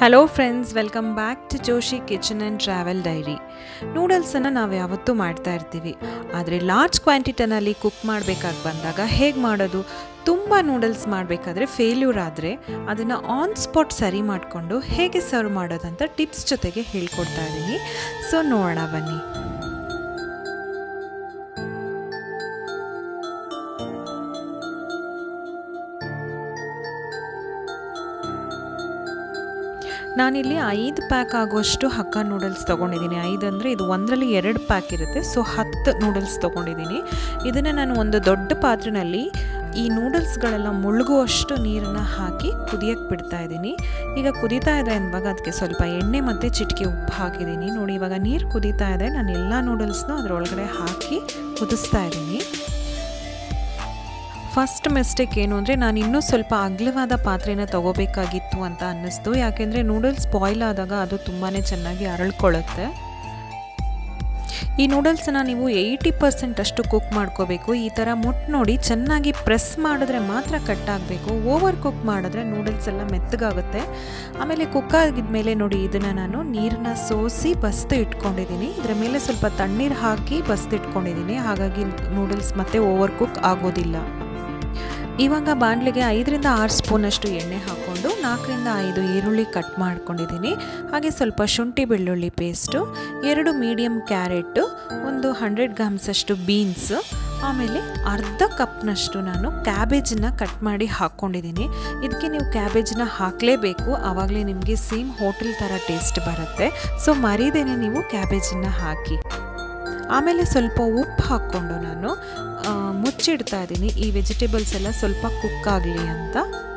hello friends welcome back to Joshi kitchen and travel diary ನೂಡಲ್ಸನ್ನು ನಾವು ಯಾವತ್ತೂ ಮಾಡ್ತಾ ಇರ್ತೀವಿ ಆದರೆ ಲಾರ್ಜ್ ಕ್ವಾಂಟಿಟನಲ್ಲಿ ಕುಕ್ ಮಾಡಬೇಕಾಗಿ ಬಂದಾಗ ಹೇಗೆ ಮಾಡೋದು ತುಂಬ ನೂಡಲ್ಸ್ ಮಾಡಬೇಕಾದ್ರೆ ಫೇಲ್ಯೂರ್ ಆದರೆ ಅದನ್ನು ಆನ್ ಸ್ಪಾಟ್ ಸರಿ ಮಾಡಿಕೊಂಡು ಹೇಗೆ ಸರ್ವ್ ಮಾಡೋದಂತ ಟಿಪ್ಸ್ ಜೊತೆಗೆ ಹೇಳ್ಕೊಡ್ತಾ ಇದ್ದೀನಿ ಸೊ ನೋಡೋಣ ಬನ್ನಿ ನಾನಿಲ್ಲಿ ಐದು ಪ್ಯಾಕ್ ಆಗುವಷ್ಟು ಹಕ್ಕ ನೂಡಲ್ಸ್ ತೊಗೊಂಡಿದ್ದೀನಿ ಐದು ಅಂದರೆ ಇದು ಒಂದರಲ್ಲಿ ಎರಡು ಪ್ಯಾಕ್ ಇರುತ್ತೆ ಸೊ ಹತ್ತು ನೂಡಲ್ಸ್ ತೊಗೊಂಡಿದ್ದೀನಿ ಇದನ್ನು ನಾನು ಒಂದು ದೊಡ್ಡ ಪಾತ್ರೆಯಲ್ಲಿ ಈ ನೂಡಲ್ಸ್ಗಳೆಲ್ಲ ಮುಳುಗುವಷ್ಟು ನೀರನ್ನು ಹಾಕಿ ಕುದಿಯಕ್ಕೆ ಬಿಡ್ತಾ ಇದ್ದೀನಿ ಈಗ ಕುದೀತಾ ಇದೆ ಅಂದಾಗ ಅದಕ್ಕೆ ಸ್ವಲ್ಪ ಎಣ್ಣೆ ಮತ್ತು ಚಿಟಿಕೆ ಉಪ್ಪು ಹಾಕಿದ್ದೀನಿ ನೋಡಿ ಇವಾಗ ನೀರು ಕುದೀತಾ ಇದೆ ನಾನು ಎಲ್ಲ ನೂಡಲ್ಸ್ನೂ ಅದರೊಳಗಡೆ ಹಾಕಿ ಕುದಿಸ್ತಾ ಇದ್ದೀನಿ ಫಸ್ಟ್ ಮಿಸ್ಟೇಕ್ ಏನು ಅಂದರೆ ನಾನು ಇನ್ನೂ ಸ್ವಲ್ಪ ಅಗ್ಲವಾದ ಪಾತ್ರೆನ ತೊಗೋಬೇಕಾಗಿತ್ತು ಅಂತ ಅನ್ನಿಸ್ತು ಯಾಕೆಂದರೆ ನೂಡಲ್ಸ್ ಬಾಯ್ಲ್ ಆದಾಗ ಅದು ತುಂಬಾ ಚೆನ್ನಾಗಿ ಅರಳ್ಕೊಳ್ಳುತ್ತೆ ಈ ನೂಡಲ್ಸನ್ನು ನೀವು ಏಯ್ಟಿ ಪರ್ಸೆಂಟ್ ಅಷ್ಟು ಕುಕ್ ಮಾಡ್ಕೋಬೇಕು ಈ ಥರ ಮುಟ್ಟು ನೋಡಿ ಚೆನ್ನಾಗಿ ಪ್ರೆಸ್ ಮಾಡಿದ್ರೆ ಮಾತ್ರ ಕಟ್ ಆಗಬೇಕು ಓವರ್ ಕುಕ್ ಮಾಡಿದ್ರೆ ನೂಡಲ್ಸ್ ಎಲ್ಲ ಮೆತ್ತಗಾಗುತ್ತೆ ಆಮೇಲೆ ಕುಕ್ ಆಗಿದ್ಮೇಲೆ ನೋಡಿ ಇದನ್ನು ನಾನು ನೀರನ್ನ ಸೋಸಿ ಬಸ್ತು ಇಟ್ಕೊಂಡಿದ್ದೀನಿ ಇದರ ಮೇಲೆ ಸ್ವಲ್ಪ ತಣ್ಣೀರು ಹಾಕಿ ಬಸ್ತು ಇಟ್ಕೊಂಡಿದ್ದೀನಿ ಹಾಗಾಗಿ ನೂಡಲ್ಸ್ ಮತ್ತೆ ಓವರ್ ಕುಕ್ ಆಗೋದಿಲ್ಲ ಇವಾಗ ಬಾಣಲಿಗೆ ಐದರಿಂದ ಆರು ಸ್ಪೂನಷ್ಟು ಎಣ್ಣೆ ಹಾಕ್ಕೊಂಡು ನಾಲ್ಕರಿಂದ ಐದು ಈರುಳ್ಳಿ ಕಟ್ ಮಾಡ್ಕೊಂಡಿದ್ದೀನಿ ಹಾಗೆ ಸ್ವಲ್ಪ ಶುಂಠಿ ಬೆಳ್ಳುಳ್ಳಿ ಪೇಸ್ಟು ಎರಡು ಮೀಡಿಯಮ್ ಕ್ಯಾರೆಟು ಒಂದು ಹಂಡ್ರೆಡ್ ಗ್ರಾಮ್ಸಷ್ಟು ಬೀನ್ಸು ಆಮೇಲೆ ಅರ್ಧ ಕಪ್ನಷ್ಟು ನಾನು ಕ್ಯಾಬೇಜನ್ನ ಕಟ್ ಮಾಡಿ ಹಾಕ್ಕೊಂಡಿದ್ದೀನಿ ಇದಕ್ಕೆ ನೀವು ಕ್ಯಾಬೇಜನ್ನ ಹಾಕಲೇಬೇಕು ಆವಾಗಲೇ ನಿಮಗೆ ಸೇಮ್ ಹೋಟೆಲ್ ಥರ ಟೇಸ್ಟ್ ಬರುತ್ತೆ ಸೊ ಮರೀದೇನೆ ನೀವು ಕ್ಯಾಬೇಜನ್ನ ಹಾಕಿ ಆಮೇಲೆ ಸ್ವಲ್ಪ ಉಪ್ಪು ಹಾಕ್ಕೊಂಡು ನಾನು ಮುಚ್ಚಿಡ್ತಾ ಇದ್ದೀನಿ ಈ ವೆಜಿಟೇಬಲ್ಸ್ ಎಲ್ಲ ಸ್ವಲ್ಪ ಕುಕ್ ಆಗಲಿ ಅಂತ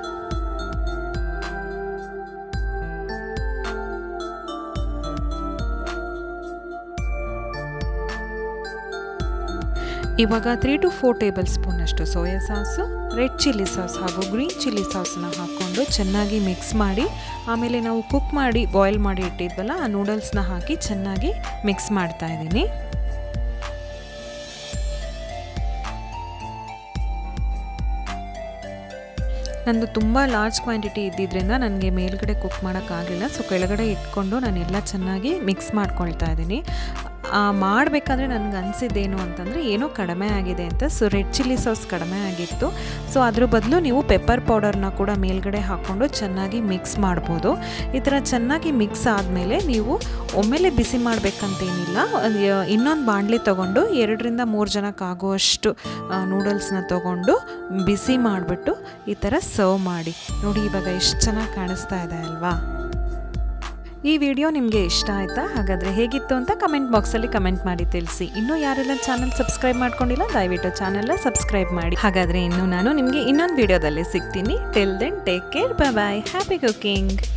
ಇವಾಗ ತ್ರೀ ಟು ಫೋರ್ ಟೇಬಲ್ ಸ್ಪೂನಷ್ಟು soya sauce red chilli sauce ಹಾಗೂ ಗ್ರೀನ್ ಚಿಲ್ಲಿ ಸಾಸನ್ನ ಹಾಕ್ಕೊಂಡು ಚೆನ್ನಾಗಿ ಮಿಕ್ಸ್ ಮಾಡಿ ಆಮೇಲೆ ನಾವು ಕುಕ್ ಮಾಡಿ ಬಾಯ್ಲ್ ಮಾಡಿ ಇಟ್ಟಿದ್ವಲ್ಲ ಆ ನೂಡಲ್ಸ್ನ ಹಾಕಿ ಚೆನ್ನಾಗಿ ಮಿಕ್ಸ್ ಮಾಡ್ತಾ ಇದ್ದೀನಿ ನಂದು ತುಂಬ ಲಾರ್ಜ್ ಕ್ವಾಂಟಿಟಿ ಇದ್ದಿದ್ದರಿಂದ ನನಗೆ ಮೇಲ್ಗಡೆ ಕುಕ್ ಮಾಡೋಕ್ಕಾಗಲಿಲ್ಲ ಸೊ ಕೆಳಗಡೆ ಇಟ್ಕೊಂಡು ನಾನೆಲ್ಲ ಚೆನ್ನಾಗಿ ಮಿಕ್ಸ್ ಮಾಡ್ಕೊಳ್ತಾ ಇದ್ದೀನಿ ಮಾಡಬೇಕಾದ್ರೆ ನನಗೆ ಅನಿಸಿದ್ದೇನು ಅಂತಂದರೆ ಏನೋ ಕಡಿಮೆ ಆಗಿದೆ ಅಂತ ಸೊ ರೆಡ್ ಚಿಲ್ಲಿ ಸಾಸ್ ಕಡಿಮೆ ಆಗಿತ್ತು ಸೊ ಅದ್ರ ಬದಲು ನೀವು ಪೆಪ್ಪರ್ ಪೌಡರ್ನ ಕೂಡ ಮೇಲ್ಗಡೆ ಹಾಕ್ಕೊಂಡು ಚೆನ್ನಾಗಿ ಮಿಕ್ಸ್ ಮಾಡ್ಬೋದು ಈ ಥರ ಚೆನ್ನಾಗಿ ಮಿಕ್ಸ್ ಆದಮೇಲೆ ನೀವು ಒಮ್ಮೆಲೆ ಬಿಸಿ ಮಾಡಬೇಕಂತೇನಿಲ್ಲ ಇನ್ನೊಂದು ಬಾಣಲಿ ತೊಗೊಂಡು ಎರಡರಿಂದ ಮೂರು ಜನಕ್ಕಾಗುವಷ್ಟು ನೂಡಲ್ಸ್ನ ತೊಗೊಂಡು ಬಿಸಿ ಮಾಡಿಬಿಟ್ಟು ಈ ಥರ ಸರ್ವ್ ಮಾಡಿ ನೋಡಿ ಇವಾಗ ಎಷ್ಟು ಚೆನ್ನಾಗಿ ಕಾಣಿಸ್ತಾ ಇದೆ ಅಲ್ವಾ ಈ ವಿಡಿಯೋ ನಿಮಗೆ ಇಷ್ಟ ಆಯಿತಾ ಹಾಗಾದರೆ ಹೇಗಿತ್ತು ಅಂತ ಕಮೆಂಟ್ ಬಾಕ್ಸಲ್ಲಿ ಕಮೆಂಟ್ ಮಾಡಿ ತಿಳಿಸಿ ಇನ್ನೂ ಯಾರೆಲ್ಲ ಚಾನಲ್ ಸಬ್ಸ್ಕ್ರೈಬ್ ಮಾಡ್ಕೊಂಡಿಲ್ಲ ದಯವಿಟ್ಟು ಚಾನಲ್ನ ಸಬ್ಸ್ಕ್ರೈಬ್ ಮಾಡಿ ಹಾಗಾದರೆ ಇನ್ನು ನಾನು ನಿಮಗೆ ಇನ್ನೊಂದು ವಿಡಿಯೋದಲ್ಲಿ ಸಿಗ್ತೀನಿ till then take care bye bye happy cooking